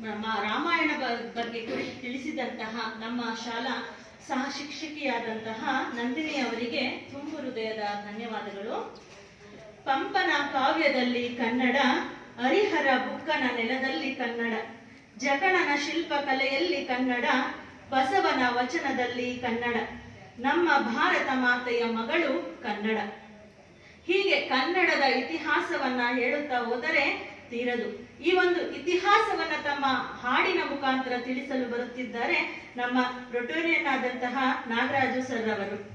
ನಮ್ಮ ರಾಮಾಯಣ ಬ- ಬಗ್ಗೆ ಕುರಿತು ತಿಳಿಸಿದಂತಹ ನಮ್ಮ ಶಾಲಾ ಸಹ ಶಿಕ್ಷಕಿಯಾದಂತಹ ನಂದಿನಿ ಅವರಿಗೆ ತುಂಬು ಹೃದಯದ ಧನ್ಯವಾದಗಳು ಪಂಪನ ಕಾವ್ಯದಲ್ಲಿ ಕನ್ನಡ ಹರಿಹರ ಬುಕ್ಕನ ನೆಲದಲ್ಲಿ ಕನ್ನಡ ಜಕಣನ ಶಿಲ್ಪಕಲೆಯಲ್ಲಿ ಕನ್ನಡ ಬಸವನ ವಚನದಲ್ಲಿ ಕನ್ನಡ ನಮ್ಮ ಭಾರತ ಮಾತೆಯ ಮಗಳು ಕನ್ನಡ ಹೀಗೆ ಕನ್ನಡದ ಇತಿಹಾಸವನ್ನ ಹೇಳುತ್ತಾ ಹೋದರೆ ತೀರದು ಈ ಒಂದು ಇತಿಹಾಸವನ್ನ ತಮ್ಮ ಹಾಡಿನ ಮುಖಾಂತರ ತಿಳಿಸಲು ಬರುತ್ತಿದ್ದಾರೆ ನಮ್ಮ ರೊಟೋರಿಯನ್ ಆದಂತಹ ನಾಗರಾಜು ಸರ್ ಅವರು